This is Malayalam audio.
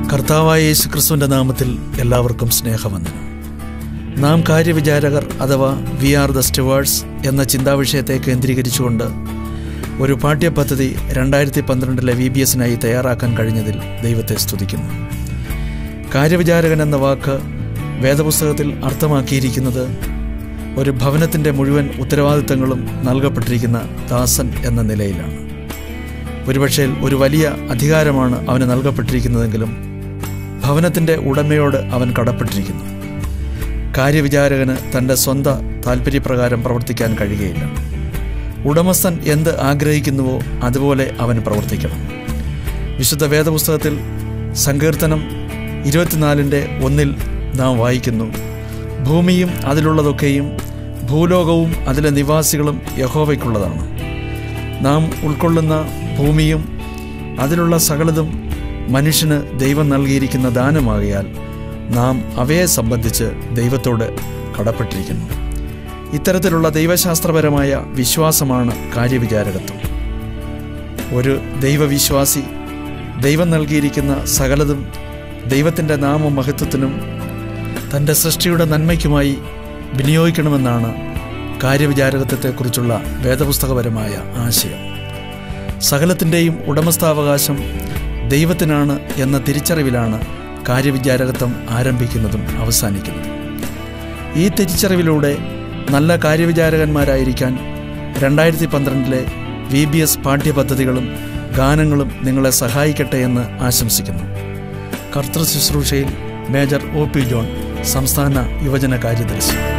കർത്താവായ യേശു ക്രിസ്തുവിൻ്റെ നാമത്തിൽ എല്ലാവർക്കും സ്നേഹവന്ദനം നാം കാര്യവിചാരകർ അഥവാ വി ആർ ദ സ്റ്റുവേർഡ്സ് എന്ന ചിന്താവിഷയത്തെ കേന്ദ്രീകരിച്ചുകൊണ്ട് ഒരു പാഠ്യപദ്ധതി രണ്ടായിരത്തി പന്ത്രണ്ടിലെ വി ബി എസിനായി തയ്യാറാക്കാൻ കഴിഞ്ഞതിൽ ദൈവത്തെ സ്തുതിക്കുന്നു കാര്യവിചാരകൻ എന്ന വാക്ക് വേദപുസ്തകത്തിൽ അർത്ഥമാക്കിയിരിക്കുന്നത് ഒരു ഭവനത്തിൻ്റെ മുഴുവൻ ഉത്തരവാദിത്തങ്ങളും നൽകപ്പെട്ടിരിക്കുന്ന ദാസൻ എന്ന നിലയിലാണ് ഒരുപക്ഷേ ഒരു വലിയ അധികാരമാണ് അവന് നൽകപ്പെട്ടിരിക്കുന്നതെങ്കിലും ഭവനത്തിൻ്റെ ഉടമയോട് അവൻ കടപ്പെട്ടിരിക്കുന്നു കാര്യവിചാരകന് തൻ്റെ സ്വന്ത താല്പര്യപ്രകാരം പ്രവർത്തിക്കാൻ കഴിയുകയില്ല ഉടമസ്ഥൻ എന്ത് ആഗ്രഹിക്കുന്നുവോ അതുപോലെ അവൻ പ്രവർത്തിക്കണം വിശുദ്ധ വേദപുസ്തകത്തിൽ സങ്കീർത്തനം ഇരുപത്തിനാലിൻ്റെ ഒന്നിൽ നാം വായിക്കുന്നു ഭൂമിയും അതിലുള്ളതൊക്കെയും ഭൂലോകവും അതിലെ നിവാസികളും യഹോവയ്ക്കുള്ളതാണ് നാം ഉൾക്കൊള്ളുന്ന ഭൂമിയും അതിലുള്ള സകലതും മനുഷ്യന് ദൈവം നൽകിയിരിക്കുന്ന ദാനമാകയാൽ നാം അവയെ സംബന്ധിച്ച് ദൈവത്തോട് കടപ്പെട്ടിരിക്കുന്നു ഇത്തരത്തിലുള്ള ദൈവശാസ്ത്രപരമായ വിശ്വാസമാണ് കാര്യവിചാരകത്വം ഒരു ദൈവവിശ്വാസി ദൈവം നൽകിയിരിക്കുന്ന സകലതും ദൈവത്തിൻ്റെ നാമമഹത്വത്തിനും തൻ്റെ സൃഷ്ടിയുടെ നന്മയ്ക്കുമായി വിനിയോഗിക്കണമെന്നാണ് കാര്യവിചാരകത്വത്തെക്കുറിച്ചുള്ള വേദപുസ്തകപരമായ ആശയം സകലത്തിൻ്റെയും ഉടമസ്ഥാവകാശം ദൈവത്തിനാണ് എന്ന തിരിച്ചറിവിലാണ് കാര്യവിചാരകത്വം ആരംഭിക്കുന്നതും അവസാനിക്കുന്നതും ഈ തിരിച്ചറിവിലൂടെ നല്ല കാര്യവിചാരകന്മാരായിരിക്കാൻ രണ്ടായിരത്തി പന്ത്രണ്ടിലെ വി ബി എസ് പാഠ്യപദ്ധതികളും ഗാനങ്ങളും നിങ്ങളെ സഹായിക്കട്ടെ എന്ന് ആശംസിക്കുന്നു കർത്തൃ ശുശ്രൂഷയിൽ മേജർ ഒ പി ജോൺ സംസ്ഥാന യുവജന കാര്യദർശി